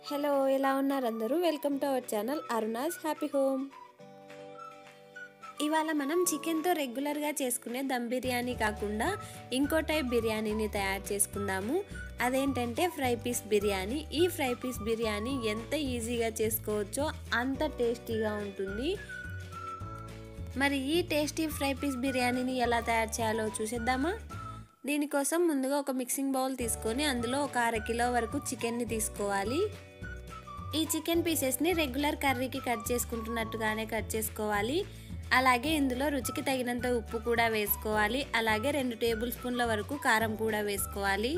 hello ఎలా ఉన్నారు అందరూ welcome to our channel Aruna's happy home ఇవాళ మనం చికెన్తో రెగ్యులర్గా చేసుకునే దమ్ బిర్యానీ కాకుండా ఇంకో టైప్ బిర్యానీని తయారు చేసుకుందాము అదేంటంటే ఫ్రై పీస్ బిర్యానీ ఈ ఫ్రై పీస్ బిర్యానీ ఎంత ఈజీగా చేసుకోవచ్చో అంత టేస్టీగా ఉంటుంది మరి ఈ టేస్టీ ఫ్రై పీస్ బిర్యానీని ఎలా తయారు చేయాలో చూసేద్దామా దీనికోసం ముందుగా ఒక మిక్సింగ్ బౌల్ తీసుకొని అందులో ఒక అర కిలో వరకు చికెన్ని తీసుకోవాలి ఈ చికెన్ పీసెస్ని రెగ్యులర్ కర్రీకి కట్ చేసుకుంటున్నట్టుగానే కట్ చేసుకోవాలి అలాగే ఇందులో రుచికి తగినంత ఉప్పు కూడా వేసుకోవాలి అలాగే రెండు టేబుల్ స్పూన్ల వరకు కారం కూడా వేసుకోవాలి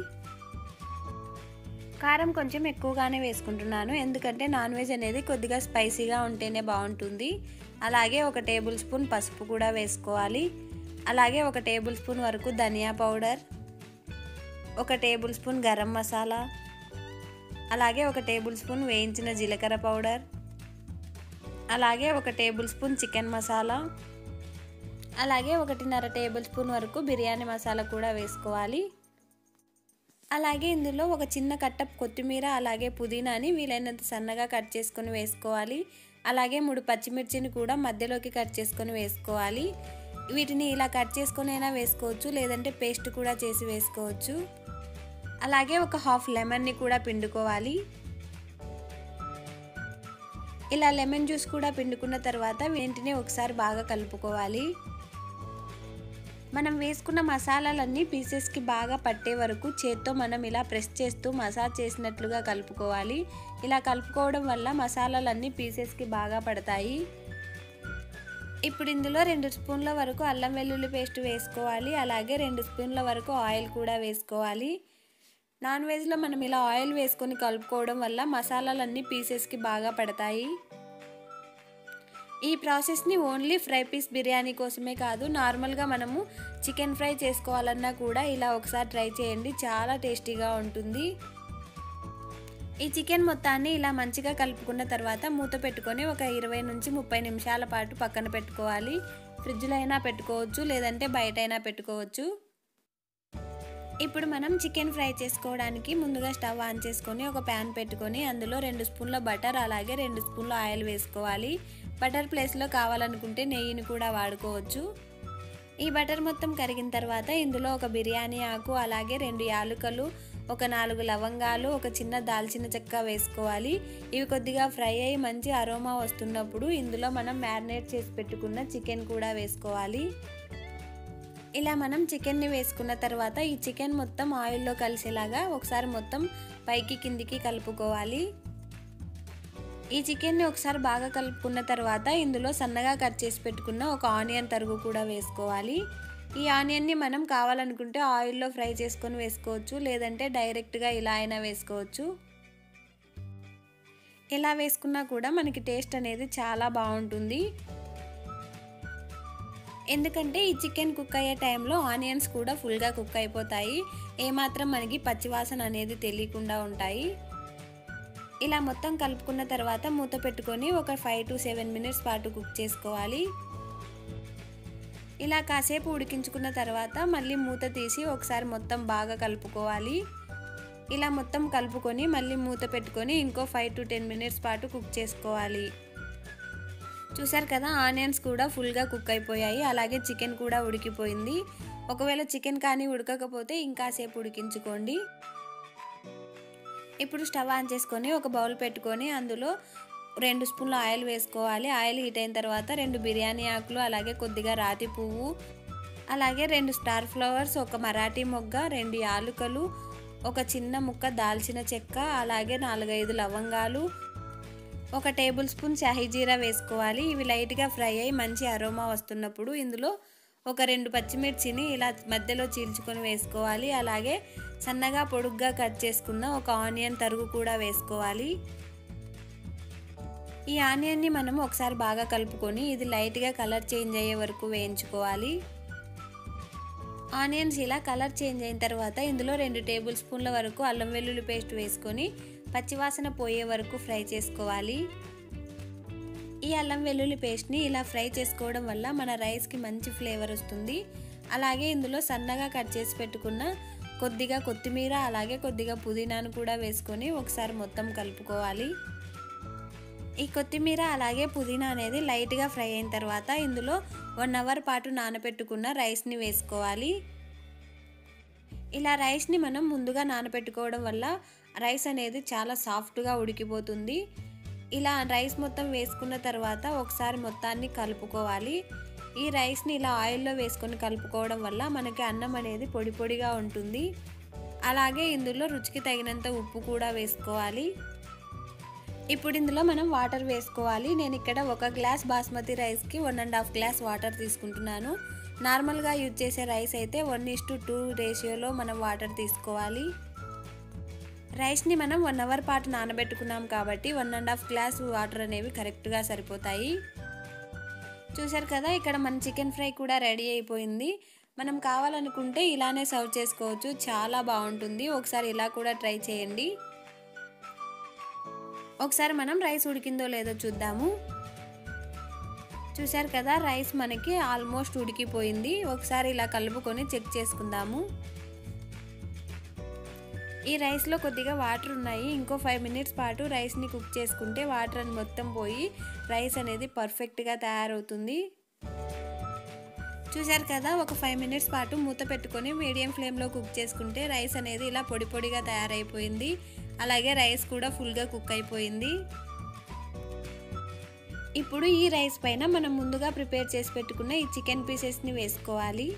కారం కొంచెం ఎక్కువగానే వేసుకుంటున్నాను ఎందుకంటే నాన్ వెజ్ అనేది కొద్దిగా స్పైసీగా ఉంటేనే బాగుంటుంది అలాగే ఒక టేబుల్ స్పూన్ పసుపు కూడా వేసుకోవాలి అలాగే ఒక టేబుల్ స్పూన్ వరకు ధనియా పౌడర్ ఒక టేబుల్ స్పూన్ గరం మసాలా అలాగే ఒక టేబుల్ స్పూన్ వేయించిన జీలకర్ర పౌడర్ అలాగే ఒక టేబుల్ స్పూన్ చికెన్ మసాలా అలాగే ఒకటిన్నర టేబుల్ స్పూన్ వరకు బిర్యానీ మసాలా కూడా వేసుకోవాలి అలాగే ఇందులో ఒక చిన్న కట్ట కొత్తిమీర అలాగే పుదీనాని వీలైనంత సన్నగా కట్ చేసుకొని వేసుకోవాలి అలాగే మూడు పచ్చిమిర్చిని కూడా మధ్యలోకి కట్ చేసుకొని వేసుకోవాలి వీటిని ఇలా కట్ చేసుకొని అయినా వేసుకోవచ్చు లేదంటే పేస్ట్ కూడా చేసి వేసుకోవచ్చు అలాగే ఒక హాఫ్ లెమన్ని కూడా పిండుకోవాలి ఇలా లెమన్ జ్యూస్ కూడా పిండుకున్న తర్వాత వెంటనే ఒకసారి బాగా కలుపుకోవాలి మనం వేసుకున్న మసాలాలన్నీ పీసెస్కి బాగా పట్టే వరకు చేత్తో మనం ఇలా ప్రెస్ చేస్తూ మసాజ్ చేసినట్లుగా కలుపుకోవాలి ఇలా కలుపుకోవడం వల్ల మసాలాలన్నీ పీసెస్కి బాగా పడతాయి ఇప్పుడు ఇందులో రెండు స్పూన్ల వరకు అల్లం వెల్లుల్లి పేస్ట్ వేసుకోవాలి అలాగే రెండు స్పూన్ల వరకు ఆయిల్ కూడా వేసుకోవాలి నాన్ వెజ్లో మనం ఇలా ఆయిల్ వేసుకొని కలుపుకోవడం వల్ల మసాలాలన్నీ పీసెస్కి బాగా పడతాయి ఈ ప్రాసెస్ని ఓన్లీ ఫ్రై పీస్ బిర్యానీ కోసమే కాదు నార్మల్గా మనము చికెన్ ఫ్రై చేసుకోవాలన్నా కూడా ఇలా ఒకసారి ట్రై చేయండి చాలా టేస్టీగా ఉంటుంది ఈ చికెన్ మొత్తాన్ని ఇలా మంచిగా కలుపుకున్న తర్వాత మూత పెట్టుకొని ఒక ఇరవై నుంచి ముప్పై నిమిషాల పాటు పక్కన పెట్టుకోవాలి ఫ్రిడ్జ్లో అయినా పెట్టుకోవచ్చు లేదంటే బయట అయినా పెట్టుకోవచ్చు ఇప్పుడు మనం చికెన్ ఫ్రై చేసుకోవడానికి ముందుగా స్టవ్ ఆన్ చేసుకొని ఒక ప్యాన్ పెట్టుకొని అందులో రెండు స్పూన్ల బటర్ అలాగే రెండు స్పూన్ల ఆయిల్ వేసుకోవాలి బటర్ ప్లేస్లో కావాలనుకుంటే నెయ్యిని కూడా వాడుకోవచ్చు ఈ బటర్ మొత్తం కరిగిన తర్వాత ఇందులో ఒక బిర్యానీ ఆకు అలాగే రెండు యాలుకలు ఒక నాలుగు లవంగాలు ఒక చిన్న దాల్చిన చెక్క వేసుకోవాలి ఇవి కొద్దిగా ఫ్రై అయ్యి మంచి అరోమా వస్తున్నప్పుడు ఇందులో మనం మ్యారినేట్ చేసి పెట్టుకున్న చికెన్ కూడా వేసుకోవాలి ఇలా మనం చికెన్ని వేసుకున్న తర్వాత ఈ చికెన్ మొత్తం ఆయిల్లో కలిసేలాగా ఒకసారి మొత్తం పైకి కిందికి కలుపుకోవాలి ఈ చికెన్ని ఒకసారి బాగా కలుపుకున్న తర్వాత ఇందులో సన్నగా కట్ చేసి పెట్టుకున్న ఒక ఆనియన్ తరుగు కూడా వేసుకోవాలి ఈ ఆనియన్ని మనం కావాలనుకుంటే ఆయిల్లో ఫ్రై చేసుకొని వేసుకోవచ్చు లేదంటే డైరెక్ట్గా ఇలా అయినా వేసుకోవచ్చు ఇలా వేసుకున్నా కూడా మనకి టేస్ట్ అనేది చాలా బాగుంటుంది ఎందుకంటే ఈ చికెన్ కుక్ అయ్యే టైంలో ఆనియన్స్ కూడా ఫుల్గా కుక్ అయిపోతాయి ఏమాత్రం మనకి పచ్చివాసన అనేది తెలియకుండా ఉంటాయి ఇలా మొత్తం కలుపుకున్న తర్వాత మూత పెట్టుకొని ఒక ఫైవ్ టు సెవెన్ మినిట్స్ పాటు కుక్ చేసుకోవాలి ఇలా కాసేపు ఉడికించుకున్న తర్వాత మళ్ళీ మూత తీసి ఒకసారి మొత్తం బాగా కలుపుకోవాలి ఇలా మొత్తం కలుపుకొని మళ్ళీ మూత పెట్టుకొని ఇంకో ఫైవ్ టు టెన్ మినిట్స్ పాటు కుక్ చేసుకోవాలి చూసారు కదా ఆనియన్స్ కూడా ఫుల్గా కుక్ అయిపోయాయి అలాగే చికెన్ కూడా ఉడికిపోయింది ఒకవేళ చికెన్ కానీ ఉడకకపోతే ఇంకాసేపు ఉడికించుకోండి ఇప్పుడు స్టవ్ ఆన్ చేసుకొని ఒక బౌల్ పెట్టుకొని అందులో రెండు స్పూన్ల ఆయిల్ వేసుకోవాలి ఆయిల్ హీట్ అయిన తర్వాత రెండు బిర్యానీ ఆకులు అలాగే కొద్దిగా రాతి పువ్వు అలాగే రెండు స్టార్ ఫ్లవర్స్ ఒక మరాఠీ మొగ్గ రెండు యాలుకలు ఒక చిన్న ముక్క దాల్చిన చెక్క అలాగే నాలుగైదు లవంగాలు ఒక టేబుల్ స్పూన్ షాహీజీరా వేసుకోవాలి ఇవి లైట్గా ఫ్రై అయ్యి మంచి అరోమా వస్తున్నప్పుడు ఇందులో ఒక రెండు పచ్చిమిర్చిని ఇలా మధ్యలో చీల్చుకొని వేసుకోవాలి అలాగే సన్నగా పొడుగ్గా కట్ చేసుకున్న ఒక ఆనియన్ తరుగు కూడా వేసుకోవాలి ఈ ఆనియన్ని మనం ఒకసారి బాగా కలుపుకొని ఇది లైట్గా కలర్ చేంజ్ అయ్యే వరకు వేయించుకోవాలి ఆనియన్స్ ఇలా కలర్ చేంజ్ అయిన తర్వాత ఇందులో రెండు టేబుల్ స్పూన్ల వరకు అల్లం వెల్లుల్లి పేస్ట్ వేసుకొని పచ్చివాసన పోయే వరకు ఫ్రై చేసుకోవాలి ఈ అల్లం వెల్లుల్లి పేస్ట్ని ఇలా ఫ్రై చేసుకోవడం వల్ల మన రైస్కి మంచి ఫ్లేవర్ వస్తుంది అలాగే ఇందులో సన్నగా కట్ చేసి పెట్టుకున్న కొద్దిగా కొత్తిమీర అలాగే కొద్దిగా పుదీనాను కూడా వేసుకొని ఒకసారి మొత్తం కలుపుకోవాలి ఈ కొత్తిమీర అలాగే పుదీనా అనేది లైట్గా ఫ్రై అయిన తర్వాత ఇందులో వన్ అవర్ పాటు నానబెట్టుకున్న రైస్ని వేసుకోవాలి ఇలా రైస్ని మనం ముందుగా నానబెట్టుకోవడం వల్ల రైస్ అనేది చాలా సాఫ్ట్గా ఉడికిపోతుంది ఇలా రైస్ మొత్తం వేసుకున్న తర్వాత ఒకసారి మొత్తాన్ని కలుపుకోవాలి ఈ రైస్ని ఇలా ఆయిల్లో వేసుకొని కలుపుకోవడం వల్ల మనకి అన్నం అనేది పొడి పొడిగా ఉంటుంది అలాగే ఇందులో రుచికి తగినంత ఉప్పు కూడా వేసుకోవాలి ఇప్పుడు ఇందులో మనం వాటర్ వేసుకోవాలి నేను ఇక్కడ ఒక గ్లాస్ బాస్మతి రైస్కి one and half glass water తీసుకుంటున్నాను నార్మల్గా యూజ్ చేసే రైస్ అయితే వన్ ఇస్ టు టూ రేషియోలో మనం వాటర్ తీసుకోవాలి రైస్ని మనం వన్ అవర్ పాటు నానబెట్టుకున్నాం కాబట్టి one and half glass water అనేవి కరెక్ట్గా సరిపోతాయి చూసారు కదా ఇక్కడ మన చికెన్ ఫ్రై కూడా రెడీ అయిపోయింది మనం కావాలనుకుంటే ఇలానే సర్వ్ చేసుకోవచ్చు చాలా బాగుంటుంది ఒకసారి ఇలా కూడా ట్రై చేయండి ఒకసారి మనం రైస్ ఉడికిందో లేదో చూద్దాము చూసారు కదా రైస్ మనకి ఆల్మోస్ట్ ఉడికిపోయింది ఒకసారి ఇలా కలుపుకొని చెక్ చేసుకుందాము ఈ రైస్లో కొద్దిగా వాటర్ ఉన్నాయి ఇంకో ఫైవ్ మినిట్స్ పాటు రైస్ని కుక్ చేసుకుంటే వాటర్ అని మొత్తం పోయి రైస్ అనేది పర్ఫెక్ట్గా తయారవుతుంది చూశారు కదా ఒక ఫైవ్ మినిట్స్ పాటు మూత పెట్టుకొని మీడియం ఫ్లేమ్లో కుక్ చేసుకుంటే రైస్ అనేది ఇలా పొడి పొడిగా తయారైపోయింది అలాగే రైస్ కూడా ఫుల్గా కుక్ అయిపోయింది ఇప్పుడు ఈ రైస్ పైన మనం ముందుగా ప్రిపేర్ చేసి పెట్టుకున్న ఈ చికెన్ పీసెస్ని వేసుకోవాలి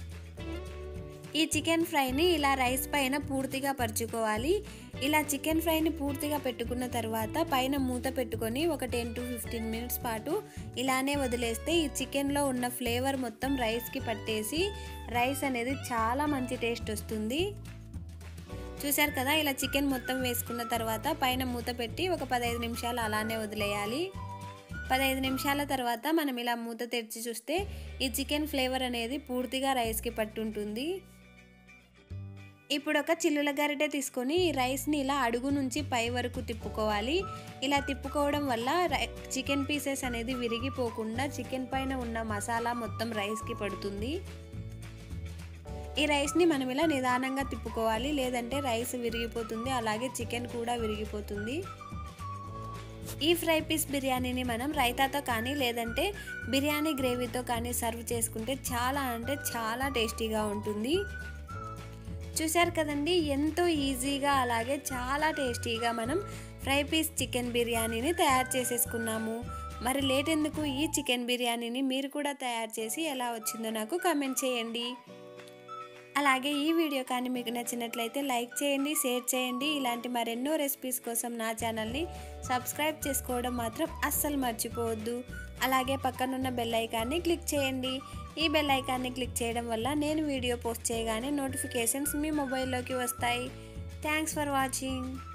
ఈ చికెన్ ఫ్రైని ఇలా రైస్ పైన పూర్తిగా పరుచుకోవాలి ఇలా చికెన్ ఫ్రైని పూర్తిగా పెట్టుకున్న తర్వాత పైన మూత పెట్టుకొని ఒక టెన్ టు ఫిఫ్టీన్ మినిట్స్ పాటు ఇలానే వదిలేస్తే ఈ చికెన్లో ఉన్న ఫ్లేవర్ మొత్తం రైస్కి పట్టేసి రైస్ అనేది చాలా మంచి టేస్ట్ వస్తుంది చూసారు కదా ఇలా చికెన్ మొత్తం వేసుకున్న తర్వాత పైన మూత పెట్టి ఒక పదహైదు నిమిషాలు అలానే వదిలేయాలి పదహైదు నిమిషాల తర్వాత మనం ఇలా మూత తెరిచి చూస్తే ఈ చికెన్ ఫ్లేవర్ అనేది పూర్తిగా రైస్కి పట్టుంటుంది ఇప్పుడు ఒక చిల్లుల గరిటె తీసుకొని ఈ రైస్ని ఇలా అడుగు నుంచి పై వరకు తిప్పుకోవాలి ఇలా తిప్పుకోవడం వల్ల చికెన్ పీసెస్ అనేది విరిగిపోకుండా చికెన్ పైన ఉన్న మసాలా మొత్తం రైస్కి పడుతుంది ఈ రైస్ని మనం ఇలా నిదానంగా తిప్పుకోవాలి లేదంటే రైస్ విరిగిపోతుంది అలాగే చికెన్ కూడా విరిగిపోతుంది ఈ ఫ్రై పీస్ బిర్యానీని మనం రైతాతో కానీ లేదంటే బిర్యానీ గ్రేవీతో కానీ సర్వ్ చేసుకుంటే చాలా అంటే చాలా టేస్టీగా ఉంటుంది చూశారు కదండి ఎంతో ఈజీగా అలాగే చాలా టేస్టీగా మనం ఫ్రై పీస్ చికెన్ బిర్యానీని తయారు చేసేసుకున్నాము మరి లేట్ ఎందుకు ఈ చికెన్ బిర్యానీని మీరు కూడా తయారు చేసి ఎలా వచ్చిందో నాకు కామెంట్ చేయండి అలాగే ఈ వీడియో కానీ మీకు నచ్చినట్లయితే లైక్ చేయండి షేర్ చేయండి ఇలాంటి మరెన్నో రెసిపీస్ కోసం నా ఛానల్ని సబ్స్క్రైబ్ చేసుకోవడం మాత్రం అస్సలు మర్చిపోవద్దు అలాగే పక్కనున్న బెల్ ఐకాన్ని క్లిక్ చేయండి ఈ బెల్ ఐకాన్ని క్లిక్ చేయడం వల్ల నేను వీడియో పోస్ట్ చేయగానే నోటిఫికేషన్స్ మీ మొబైల్లోకి వస్తాయి థ్యాంక్స్ ఫర్ వాచింగ్